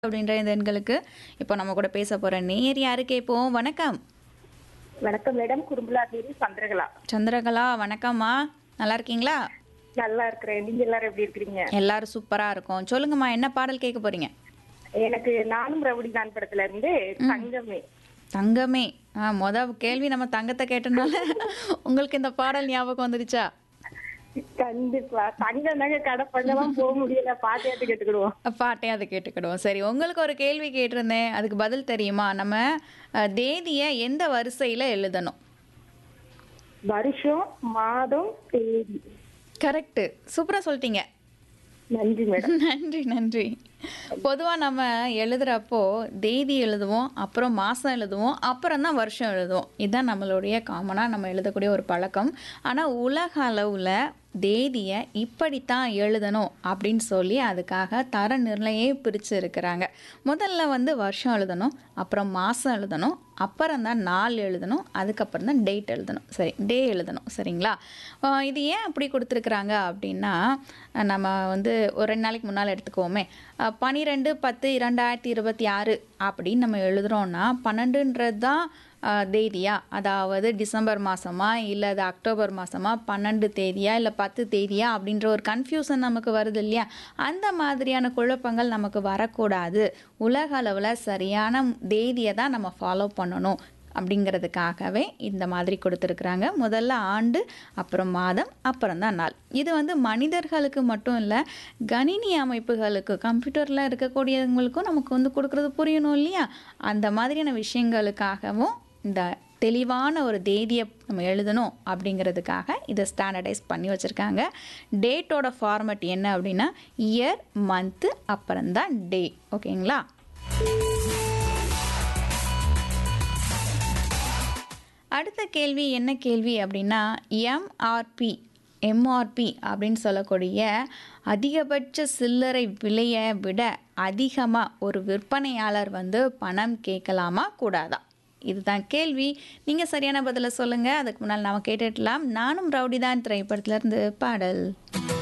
அப்படின்ற இந்த எண்களுக்கு இப்போ நம்ம கூட பேச போற நேர் யாரு கேட்போம் வணக்கம் வணக்கம் மேடம் குறும்புலாதேவி சந்திரகலா சந்திரகலா வணக்கம்மா நல்லா இருக்கீங்களா நல்லா இருக்கிறேன் நீங்க எல்லாரும் எப்படி இருக்கிறீங்க எல்லாரும் சூப்பரா இருக்கும் சொல்லுங்கம்மா என்ன பாடல் கேட்க போறீங்க எனக்கு நானும் ரவுடி தான் படத்துல இருந்து தங்கமே தங்கமே ஆ மொத கேள்வி நம்ம தங்கத்தை கேட்டனால உங்களுக்கு இந்த பாடல் ஞாபகம் வந்துடுச்சா கண்டிப்பா தங்கம் தாங்க கடை பண்ணலாம் போக முடியல பாட்டியாட்டு கேட்டுக்கிடுவோம் பாட்டே அதை கேட்டுக்கிடுவோம் சரி உங்களுக்கு ஒரு கேள்வி கேட்டிருந்தேன் அதுக்கு பதில் தெரியுமா நம்ம அஹ், தேதியை எந்த வரிசையில எழுதணும் வருஷம் மாதம் தேதி கரெக்ட் சூப்பரா சொல்லிட்டீங்க நன்றி மேடம் நன்றி நன்றி பொதுவாக நம்ம எழுதுகிறப்போ தேதி எழுதுவோம் அப்புறம் மாதம் எழுதுவோம் அப்புறம் தான் வருஷம் எழுதுவோம் இதுதான் நம்மளுடைய காமனாக நம்ம எழுதக்கூடிய ஒரு பழக்கம் ஆனால் உலக அளவில் தேதியை இப்படித்தான் எழுதணும் அப்படின்னு சொல்லி அதுக்காக தர நிர்ணயே பிரித்து இருக்கிறாங்க முதல்ல வந்து வருஷம் எழுதணும் அப்புறம் மாதம் எழுதணும் அப்புறம் தான் நாள் எழுதணும் அதுக்கப்புறம் தான் டேட் எழுதணும் சரி டே எழுதணும் சரிங்களா ஆஹ் இது ஏன் அப்படி கொடுத்துருக்குறாங்க அப்படின்னா அஹ் நம்ம வந்து ஒரு ரெண்டு நாளைக்கு முன்னால் எடுத்துக்குவோமே அஹ் பன்னிரெண்டு பத்து இரண்டாயிரத்தி இருபத்தி ஆறு அப்படின்னு நம்ம எழுதுறோம்னா பன்னெண்டுன்றது தான் அஹ், தேதியா அதாவது டிசம்பர் மாதமா இல்லை அது அக்டோபர் மாதமா பன்னெண்டு தேதியா இல்லை பத்து தேதியா அப்படின்ற ஒரு கன்ஃபியூஷன் நமக்கு வருது இல்லையா அந்த மாதிரியான குழப்பங்கள் நமக்கு வரக்கூடாது உலக அளவில் சரியான தேதியை தான் நம்ம ஃபாலோ பண்ணணும் அப்படிங்கிறதுக்காகவே இந்த மாதிரி கொடுத்துருக்குறாங்க முதல்ல ஆண்டு அப்புறம் மாதம் அப்புறம் தான் நாள் இது வந்து மனிதர்களுக்கு மட்டும் இல்லை கணினி அமைப்புகளுக்கு கம்ப்யூட்டரில் இருக்கக்கூடியவங்களுக்கும் நமக்கு வந்து கொடுக்குறது புரியணும் இல்லையா அந்த மாதிரியான விஷயங்களுக்காகவும் இந்த தெளிவான ஒரு தேதியை நம்ம எழுதணும் அப்படிங்கிறதுக்காக இதை ஸ்டாண்டர்டைஸ் பண்ணி வச்சுருக்காங்க டேட்டோட ஃபார்மட் என்ன அப்படின்னா இயர் மந்த்து அப்புறம்தான் டே ஓகேங்களா அடுத்த கேள்வி என்ன கேள்வி அப்படின்னா எம்ஆர்பி எம்ஆர்பி அப்படின்னு சொல்லக்கூடிய அதிகபட்ச சில்லறை விலையை விட அதிகமாக ஒரு விற்பனையாளர் வந்து பணம் கேட்கலாமா கூடாதா இதுதான் கேள்வி நீங்கள் சரியான பதிலை சொல்லுங்கள் அதுக்கு முன்னால் நாம கேட்டுடலாம் நானும் ரவுடிதான் திரைப்படத்திலேருந்து பாடல்